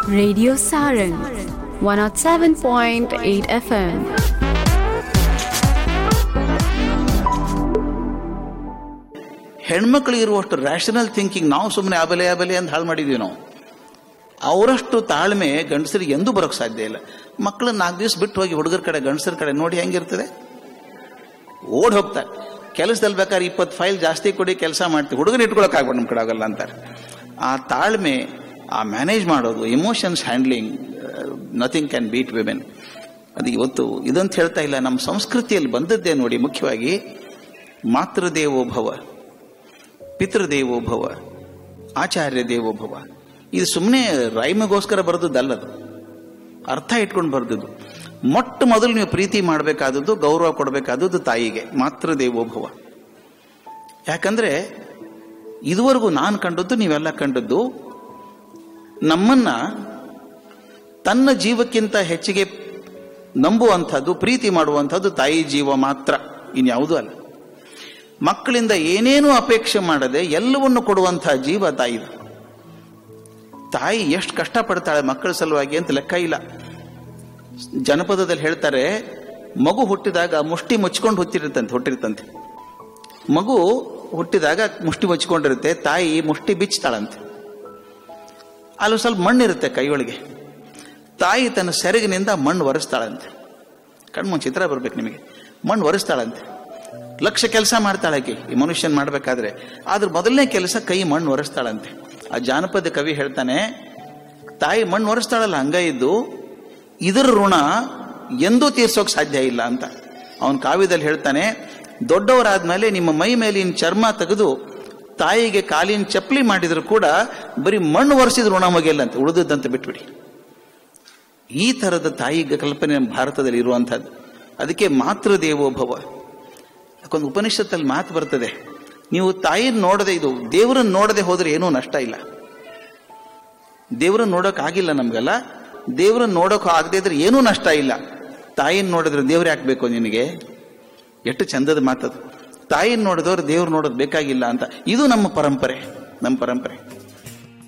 Radio Saran 107.8 FM. ಹೆಣ್ಮಕ್ಳಿಗೆ ಇರುವಷ್ಟು rational thinking ನಾವು ಸುಮ್ಮನೆ ಆಬಲೆ ಆಬಲೆ ಅಂತ ಹಾಳು ಮಾಡಿದೀವಿ ನಾವು ಅವರಷ್ಟು ತಾಳ್ಮೆ ಗಂಡಸರಿಗೆ ಎಂದೂ ಬರೋಕ್ಕೆ ಸಾಧ್ಯ ಇಲ್ಲ ಮಕ್ಕಳು ನಾಲ್ಕು ದಿವಸ ಬಿಟ್ಟು ಹೋಗಿ ಹುಡುಗರ ಕಡೆ ಗಂಡಸರ ಕಡೆ ನೋಡಿ ಹೆಂಗಿರ್ತದೆ ಓಡ್ ಹೋಗ್ತಾರೆ ಕೆಲಸದಲ್ಲಿ ಬೇಕಾದ್ರೆ ಇಪ್ಪತ್ತು ಫೈಲ್ ಜಾಸ್ತಿ ಕೊಡಿ ಕೆಲಸ ಮಾಡ್ತೀವಿ ಹುಡುಗರು ಇಟ್ಕೊಳಕ್ ಆಗ್ಬೇಡ ನಮ್ಮ ಕಡೆ ಆಗಲ್ಲ ಅಂತಾರೆ ಆ ತಾಳ್ಮೆ ಆ ಮ್ಯಾನೇಜ್ ಮಾಡೋದು emotions handling nothing can beat women ಅದು ಇವತ್ತು ಇದಂತ ಹೇಳ್ತಾ ಇಲ್ಲ ನಮ್ಮ ಸಂಸ್ಕೃತಿಯಲ್ಲಿ ಬಂದದ್ದೇ ನೋಡಿ ಮುಖ್ಯವಾಗಿ ಮಾತೃದೇವೋಭವ ಪಿತೃದೇವೋಭವ ಆಚಾರ್ಯ ದೇವೋಭವ ಇದು ಸುಮ್ಮನೆ ರೈಮಗೋಸ್ಕರ ಬರೆದದ್ದಲ್ಲದು ಅರ್ಥ ಇಟ್ಕೊಂಡು ಬರೆದದ್ದು ಮೊಟ್ಟ ಮೊದಲು ನೀವು ಪ್ರೀತಿ ಮಾಡಬೇಕಾದದ್ದು ಗೌರವ ಕೊಡಬೇಕಾದದ್ದು ತಾಯಿಗೆ ಮಾತೃ ದೇವೋಭವ ಯಾಕಂದ್ರೆ ಇದುವರೆಗೂ ನಾನು ಕಂಡದ್ದು ನೀವೆಲ್ಲ ಕಂಡದ್ದು ನಮ್ಮನ್ನ ತನ್ನ ಜೀವಕ್ಕಿಂತ ಹೆಚ್ಚಿಗೆ ನಂಬುವಂಥದ್ದು ಪ್ರೀತಿ ಮಾಡುವಂಥದ್ದು ತಾಯಿ ಜೀವ ಮಾತ್ರ ಇನ್ಯಾವುದೂ ಅಲ್ಲ ಮಕ್ಕಳಿಂದ ಏನೇನೂ ಅಪೇಕ್ಷೆ ಮಾಡದೆ ಎಲ್ಲವನ್ನು ಕೊಡುವಂತಹ ಜೀವ ತಾಯಿದು ತಾಯಿ ಎಷ್ಟು ಕಷ್ಟಪಡ್ತಾಳೆ ಮಕ್ಕಳ ಸಲುವಾಗಿ ಅಂತ ಲೆಕ್ಕ ಇಲ್ಲ ಜನಪದದಲ್ಲಿ ಹೇಳ್ತಾರೆ ಮಗು ಹುಟ್ಟಿದಾಗ ಮುಷ್ಟಿ ಮುಚ್ಕೊಂಡು ಹುಟ್ಟಿರುತ್ತಂತೆ ಹುಟ್ಟಿರ್ತಂತೆ ಮಗು ಹುಟ್ಟಿದಾಗ ಮುಷ್ಟಿ ಮುಚ್ಕೊಂಡಿರುತ್ತೆ ತಾಯಿ ಮುಷ್ಟಿ ಬಿಚ್ತಾಳಂತೆ ಅಲ್ಲಿ ಸ್ವಲ್ಪ ಮಣ್ಣಿರುತ್ತೆ ಕೈಯೊಳಗೆ ತಾಯಿ ತನ್ನ ಸೆರಗಿನಿಂದ ಮಣ್ಣು ಒರೆಸ್ತಾಳಂತೆ ಕಣ್ಮುಂಚ್ ಚಿತ್ರ ಬರ್ಬೇಕು ನಿಮಗೆ ಮಣ್ಣು ಒರೆಸ್ತಾಳಂತೆ ಲಕ್ಷ ಕೆಲಸ ಮಾಡ್ತಾಳೆ ಆಕೆ ಈ ಮನುಷ್ಯನ್ ಮಾಡ್ಬೇಕಾದ್ರೆ ಆದ್ರೆ ಮೊದಲನೇ ಕೆಲಸ ಕೈ ಮಣ್ಣು ಒರೆಸ್ತಾಳಂತೆ ಆ ಜಾನಪದ ಕವಿ ಹೇಳ್ತಾನೆ ತಾಯಿ ಮಣ್ಣು ಒರೆಸ್ತಾಳಲ್ಲ ಹಂಗ ಇದ್ದು ಇದರ ಋಣ ಎಂದೂ ತೀರ್ಸೋಕ್ ಸಾಧ್ಯ ಇಲ್ಲ ಅಂತ ಅವನ್ ಕಾವ್ಯದಲ್ಲಿ ಹೇಳ್ತಾನೆ ದೊಡ್ಡವರಾದ್ಮೇಲೆ ನಿಮ್ಮ ಮೈ ಮೇಲಿನ ಚರ್ಮ ತೆಗೆದು ತಾಯಿಗೆ ಕಾಲಿನ ಚಪ್ಪಲಿ ಮಾಡಿದ್ರು ಕೂಡ ಬರೀ ಮಣ್ಣು ಒರೆಸಿದ ಋಣ ಮುಗಿಯಲ್ಲ ಅಂತ ಉಳಿದದ್ದಂತ ಬಿಟ್ಬಿಡಿ ಈ ತರದ ತಾಯಿ ಕಲ್ಪನೆ ನಮ್ಮ ಭಾರತದಲ್ಲಿ ಇರುವಂತಹದ್ದು ಅದಕ್ಕೆ ಮಾತೃ ದೇವೋಭವ ಯಾಕೊಂದು ಉಪನಿಷತ್ತಲ್ಲಿ ಮಾತು ಬರ್ತದೆ ನೀವು ತಾಯಿನ ನೋಡದೆ ಇದು ದೇವರನ್ನ ನೋಡದೆ ಹೋದ್ರೆ ಏನೂ ನಷ್ಟ ಇಲ್ಲ ದೇವರನ್ನ ನೋಡಕ್ ಆಗಿಲ್ಲ ನಮ್ಗೆಲ್ಲ ದೇವರನ್ನ ನೋಡಕ್ ಆಗದೆ ಇದ್ರೆ ಏನೂ ನಷ್ಟ ಇಲ್ಲ ತಾಯಿನ ನೋಡಿದ್ರೆ ದೇವ್ರು ಯಾಕೆ ನಿನಗೆ ಎಷ್ಟು ಚಂದದ ಮಾತದು ತಾಯಿನ ನೋಡಿದವ್ರು ದೇವ್ರು ನೋಡೋದು ಬೇಕಾಗಿಲ್ಲ ಅಂತ ಇದು ನಮ್ಮ ಪರಂಪರೆ ನಮ್ಮ ಪರಂಪರೆ